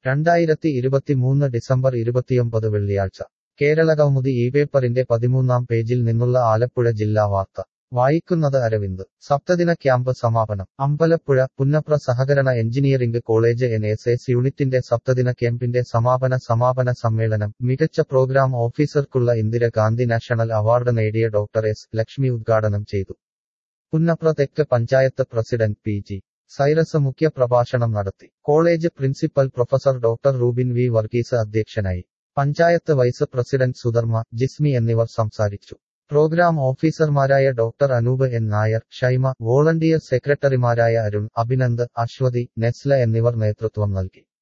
രണ്ടായിരത്തി ഇരുപത്തിമൂന്ന് ഡിസംബർ ഇരുപത്തിയൊമ്പത് വെള്ളിയാഴ്ച കേരള കൗമുദി ഈ പേപ്പറിന്റെ പതിമൂന്നാം പേജിൽ നിന്നുള്ള ആലപ്പുഴ ജില്ലാ വാർത്ത വായിക്കുന്നത് അരവിന്ദ് സപ്തദിന ക്യാമ്പ് സമാപനം അമ്പലപ്പുഴ പുന്നപ്ര സഹകരണ engineering college N S S യൂണിറ്റിന്റെ സപ്തദിന ക്യാമ്പിന്റെ സമാപന സമാപന സമ്മേളനം മികച്ച പ്രോഗ്രാം ഓഫീസർക്കുള്ള ഇന്ദിരാഗാന്ധി നാഷണൽ അവാർഡ് നേടിയ ഡോക്ടർ എസ് ലക്ഷ്മി ഉദ്ഘാടനം ചെയ്തു പുന്നപ്ര തെക്ക് panchayat president P G Cyrus മുഖ്യ പ്രഭാഷണം നടത്തി college principal professor doctor Rubin V Varghese അധ്യക്ഷനായി പഞ്ചായത്ത് വൈസ് പ്രസിഡന്റ് സുധർമ്മ ജിസ്മി എന്നിവർ സംസാരിച്ചു പ്രോഗ്രാം ഓഫീസർമാരായ doctor Anoop N Nair Shaima volunteer സെക്രട്ടറിമാരായ അരുൺ അഭിനന്ദ് അശ്വതി നെസ്ല എന്നിവർ നേതൃത്വം നൽകി